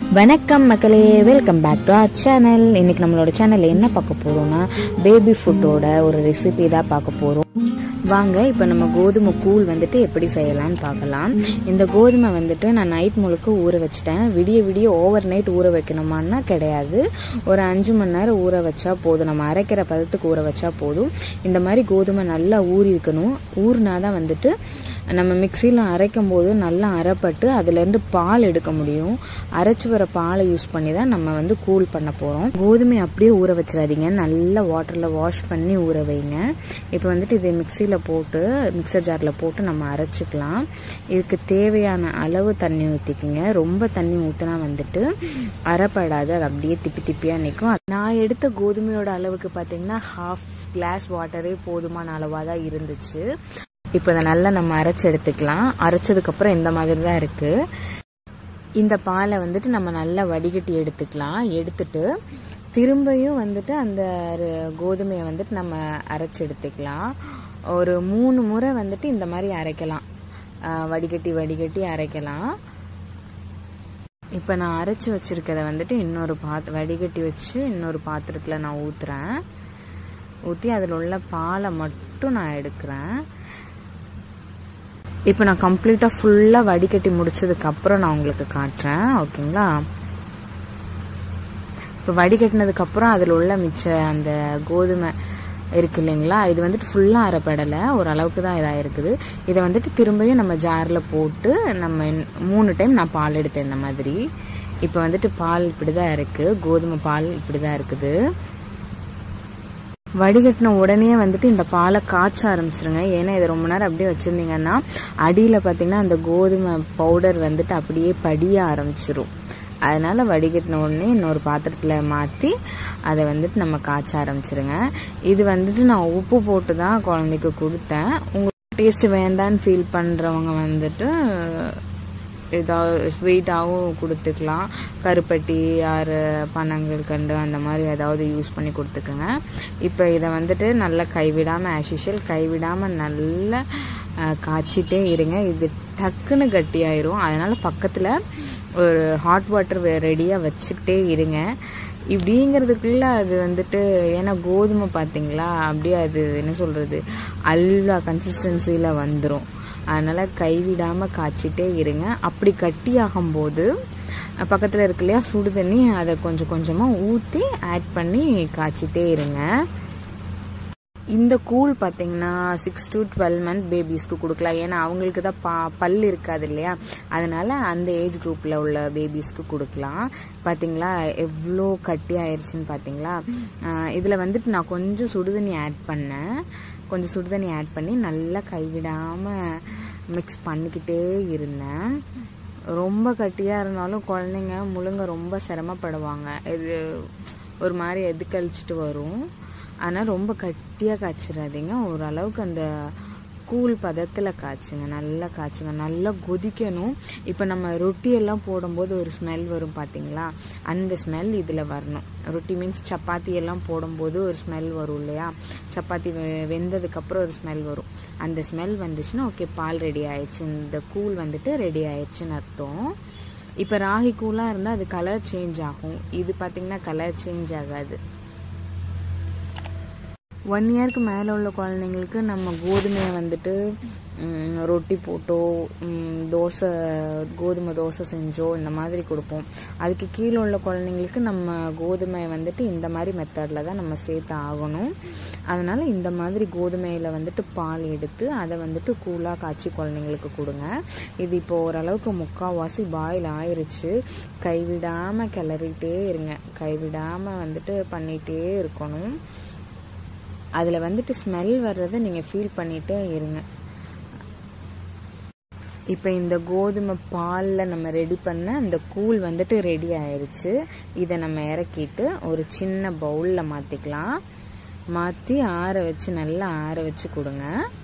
வணக்கம் மக்களே welcome back to our channel இன்னைக்கு நம்மளோட சேனல்ல என்ன பார்க்க போறோம்னா பேபி ஃபுட்டோட ஒரு ரெசிபி தான் பார்க்க போறோம் வாங்க இப்போ நம்ம கோதுமை கூழ் வந்துட்டு எப்படி செய்யலாம்னு பார்க்கலாம் இந்த கோதுமை வந்துட்டு நான் நைட் முழுக்க ஊற வச்சிட்டேன் விடிய விடிய ஓவர் நைட் ஊற வைக்கணுமான்னா கிடையாது ஒரு அஞ்சு மணி நேரம் ஊற வச்சா போதும் நம்ம அரைக்கிற பதத்துக்கு ஊற வச்சா போதும் இந்த மாதிரி கோதுமை நல்லா ஊறி இருக்கணும் ஊறினா தான் வந்துட்டு நம்ம மிக்சியில் அரைக்கும் போது நல்லா அரைப்பட்டு அதுலேருந்து பால் எடுக்க முடியும் அரைச்சி வர பாலை யூஸ் பண்ணி தான் நம்ம வந்து கூல் பண்ண போகிறோம் கோதுமை அப்படியே ஊற வச்சிடாதீங்க நல்லா வாட்டரில் வாஷ் பண்ணி ஊற வைங்க இப்போ வந்துட்டு இதை மிக்சியில் போட்டு மிக்சர் ஜாரில் போட்டு நம்ம அரைச்சிக்கலாம் இதுக்கு தேவையான அளவு தண்ணி ஊற்றிக்கிங்க ரொம்ப தண்ணி ஊற்றினா வந்துட்டு அரைப்படாது அது அப்படியே திப்பி திப்பியாக நிற்கும் நான் எடுத்த கோதுமையோட அளவுக்கு பார்த்தீங்கன்னா ஹாஃப் கிளாஸ் வாட்டரே போதுமான அளவாக தான் இருந்துச்சு இப்போ இதை நல்லா நம்ம அரைச்சி எடுத்துக்கலாம் அரைச்சதுக்கப்புறம் இந்த மாதிரி தான் இருக்குது இந்த பாலை வந்துட்டு நம்ம நல்லா வடிகட்டி எடுத்துக்கலாம் எடுத்துட்டு திரும்பியும் வந்துட்டு அந்த கோதுமையை வந்துட்டு நம்ம அரைச்சி எடுத்துக்கலாம் ஒரு மூணு முறை வந்துட்டு இந்த மாதிரி அரைக்கலாம் வடிகட்டி வடிகட்டி அரைக்கலாம் இப்போ நான் அரைச்சி வச்சுருக்கத வந்துட்டு இன்னொரு பாத்திர வடிகட்டி வச்சு இன்னொரு பாத்திரத்தில் நான் ஊற்றுறேன் ஊற்றி அதில் உள்ள பாலை மட்டும் நான் எடுக்கிறேன் இப்போ நான் கம்ப்ளீட்டாக ஃபுல்லாக வடிகட்டி முடிச்சதுக்கப்புறம் நான் உங்களுக்கு காட்டுறேன் ஓகேங்களா இப்போ வடிகட்டினதுக்கப்புறம் அதில் உள்ள மிச்ச அந்த கோதுமை இருக்கு இல்லைங்களா இது வந்துட்டு ஃபுல்லாக அரைப்படலை ஓரளவுக்கு தான் இதாக இருக்குது இதை வந்துட்டு திரும்பியும் நம்ம ஜாரில் போட்டு நம்ம மூணு டைம் நான் பால் எடுத்தேன் இந்த மாதிரி இப்போ வந்துட்டு பால் இப்படி தான் இருக்குது கோதுமை பால் இப்படி தான் இருக்குது வடிகட்டின உடனே வந்துட்டு இந்த பாலை காய்ச்ச ஆரம்பிச்சிருங்க ஏன்னா இதை ரொம்ப நேரம் அப்படியே வச்சுருந்தீங்கன்னா அடியில் பார்த்தீங்கன்னா அந்த கோதுமை பவுடர் வந்துட்டு அப்படியே படிய ஆரம்பிச்சிரும் அதனால் வடிகட்டின உடனே இன்னொரு பாத்திரத்தில் மாற்றி அதை வந்துட்டு நம்ம காய்ச்ச ஆரம்பிச்சிருங்க இது வந்துட்டு நான் உப்பு போட்டு தான் குழந்தைக்கு கொடுத்தேன் உங்களுக்கு டேஸ்ட் வேண்டான்னு ஃபீல் பண்ணுறவங்க வந்துட்டு ஏதாவது ஸ்வீட்டாகவும் கொடுத்துக்கலாம் கருப்பட்டி ஆறு பனங்கள் கண்டு அந்த மாதிரி ஏதாவது யூஸ் பண்ணி கொடுத்துக்குங்க இப்போ இதை வந்துட்டு நல்லா கைவிடாமல் ஆஷிஷியல் கைவிடாமல் நல்லா காய்ச்சிட்டே இருங்க இது டக்குன்னு கட்டியாயிரும் அதனால் பக்கத்தில் ஒரு ஹாட் வாட்டர் ரெடியாக வச்சுக்கிட்டே இருங்க இப்படிங்கிறதுக்குள்ள அது வந்துட்டு ஏன்னா கோதுமை பார்த்தீங்களா அப்படியே அது என்ன சொல்கிறது அல்வா கன்சிஸ்டன்சியில் வந்துடும் அதனால் கைவிடாமல் காய்ச்சிட்டே இருங்க அப்படி கட்டி ஆகும்போது பக்கத்தில் இருக்கு இல்லையா சுடு தண்ணி அதை கொஞ்சம் கொஞ்சமாக ஊற்றி ஆட் பண்ணி காய்ச்சிட்டே இருங்க இந்த கூழ் பார்த்தீங்கன்னா சிக்ஸ் டு டுவெல் மந்த் பேபிஸ்க்கு கொடுக்கலாம் ஏன்னா அவங்களுக்கு தான் பா பல் இருக்காது இல்லையா அதனால் அந்த ஏஜ் குரூப்பில் உள்ள பேபிஸ்க்கு கொடுக்கலாம் பார்த்தீங்களா எவ்வளோ கட்டி ஆயிடுச்சுன்னு பார்த்தீங்களா இதில் வந்துட்டு நான் கொஞ்சம் சுடுதண்ணி ஆட் பண்ணேன் கொஞ்சம் சுடுதண்ணி ஆட் பண்ணி நல்லா கைவிடாமல் மிக்ஸ் பண்ணிக்கிட்டே இருந்தேன் ரொம்ப கட்டியாக இருந்தாலும் குழந்தைங்க முழுங்க ரொம்ப சிரமப்படுவாங்க இது ஒரு மாதிரி எதுக்கழிச்சிட்டு வரும் ஆனால் ரொம்ப கட்டியாக காய்ச்சிடாதீங்க ஓரளவுக்கு அந்த கூழ் பதத்தில் காய்ச்சுங்க நல்லா காய்ச்சுங்க நல்லா கொதிக்கணும் இப்போ நம்ம ரொட்டியெல்லாம் போடும்போது ஒரு ஸ்மெல் வரும் பார்த்தீங்களா அந்த ஸ்மெல் இதில் வரணும் ரொட்டி மீன்ஸ் சப்பாத்தி எல்லாம் போடும்போது ஒரு ஸ்மெல் வரும் இல்லையா சப்பாத்தி வெந்ததுக்கப்புறம் ஒரு ஸ்மெல் வரும் அந்த ஸ்மெல் வந்துச்சுன்னா ஓகே பால் ரெடி ஆயிடுச்சு இந்த கூழ் வந்துட்டு ரெடி ஆயிடுச்சுன்னு அர்த்தம் இப்போ ராகி கூழாக இருந்தால் அது கலர் சேஞ்ச் ஆகும் இது பார்த்திங்கன்னா கலர் சேஞ்ச் ஆகாது ஒன் இயர்க்கு மேலே உள்ள குழந்தைங்களுக்கு நம்ம கோதுமையை வந்துட்டு ரொட்டி போட்டோ தோசை கோதுமை தோசை செஞ்சோ இந்த மாதிரி கொடுப்போம் அதுக்கு கீழே உள்ள குழந்தைங்களுக்கு நம்ம கோதுமையை வந்துட்டு இந்த மாதிரி மெத்தடில் தான் நம்ம சேர்த்து ஆகணும் அதனால் இந்த மாதிரி கோதுமையில் வந்துட்டு பால் எடுத்து அதை வந்துட்டு கூலாக காய்ச்சி குழந்தைங்களுக்கு கொடுங்க இது இப்போ ஓரளவுக்கு முக்கால்வாசி பாயில் ஆயிடுச்சு கைவிடாமல் கிளறிட்டே இருங்க கைவிடாமல் வந்துட்டு பண்ணிகிட்டே இருக்கணும் அதில் வந்துட்டு ஸ்மெல் வர்றதை நீங்கள் ஃபீல் பண்ணிகிட்டே இருங்க இப்போ இந்த கோதுமை பாலில் நம்ம ரெடி பண்ண அந்த கூழ் வந்துட்டு ரெடி ஆயிடுச்சு இதை நம்ம இறக்கிட்டு ஒரு சின்ன பவுலில் மாற்றிக்கலாம் மாற்றி ஆற வச்சு நல்லா ஆற வச்சு கொடுங்க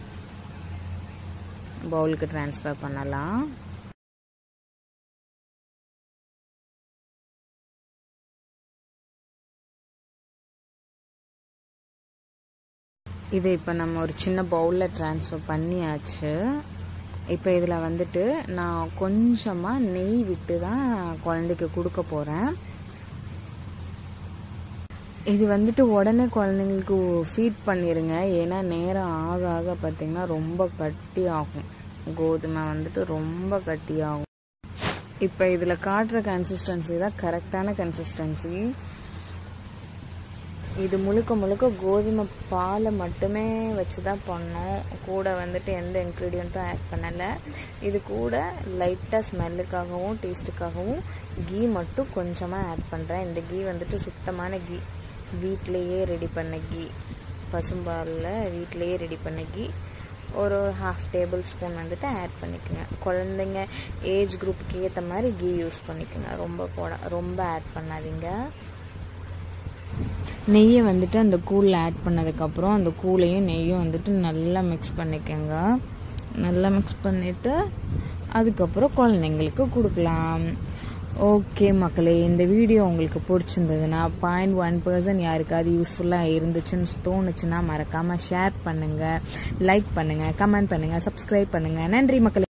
பவுலுக்கு ட்ரான்ஸ்ஃபர் பண்ணலாம் இதை இப்போ நம்ம ஒரு சின்ன பவுலில் ட்ரான்ஸ்ஃபர் பண்ணியாச்சு இப்போ இதில் வந்துட்டு நான் கொஞ்சமாக நெய் விட்டு தான் குழந்தைக்கு கொடுக்க போகிறேன் இது வந்துட்டு உடனே குழந்தைங்களுக்கு ஃபீட் பண்ணிடுங்க ஏன்னா நேரம் ஆக ஆக பார்த்திங்கன்னா ரொம்ப கட்டி ஆகும் கோதுமை வந்துட்டு ரொம்ப கட்டி ஆகும் இப்போ இதில் காட்டுற கன்சிஸ்டன்சி தான் கரெக்டான கன்சிஸ்டன்சி இது முழுக்க முழுக்க கோதுமை பாலை மட்டுமே வச்சு தான் பண்ணோம் கூட வந்துட்டு எந்த இன்க்ரீடியண்ட்டும் ஆட் பண்ணலை இது கூட லைட்டாக ஸ்மெல்லுக்காகவும் டேஸ்ட்டுக்காகவும் கீ மட்டும் கொஞ்சமாக ஆட் பண்ணுறேன் இந்த கீ வந்துட்டு சுத்தமான கீ வீட்டிலையே ரெடி பண்ண கீ பசும்பாலில் வீட்டிலையே ரெடி பண்ண கீ ஒரு ஒரு ஹாஃப் டேபிள் ஸ்பூன் வந்துட்டு ஆட் பண்ணிக்கோங்க குழந்தைங்க ஏஜ் குரூப்புக்கு ஏற்ற மாதிரி கீ யூஸ் பண்ணிக்கோங்க ரொம்ப போட ரொம்ப ஆட் பண்ணாதீங்க நெய்யை வந்துட்டு அந்த கூழில் ஆட் பண்ணதுக்கப்புறம் அந்த கூழையும் நெய்யும் வந்துட்டு நல்லா மிக்ஸ் பண்ணிக்கோங்க நல்லா மிக்ஸ் பண்ணிவிட்டு அதுக்கப்புறம் குழந்தைங்களுக்கு கொடுக்கலாம் ஓகே மக்களே இந்த வீடியோ உங்களுக்கு பிடிச்சிருந்ததுன்னா பாயிண்ட் ஒன் பர்சன்ட் யாருக்காவது யூஸ்ஃபுல்லாக இருந்துச்சுன்னு தோணுச்சுன்னா மறக்காமல் ஷேர் பண்ணுங்கள் லைக் பண்ணுங்கள் கமெண்ட் பண்ணுங்கள் சப்ஸ்கிரைப் பண்ணுங்கள் நன்றி மக்களே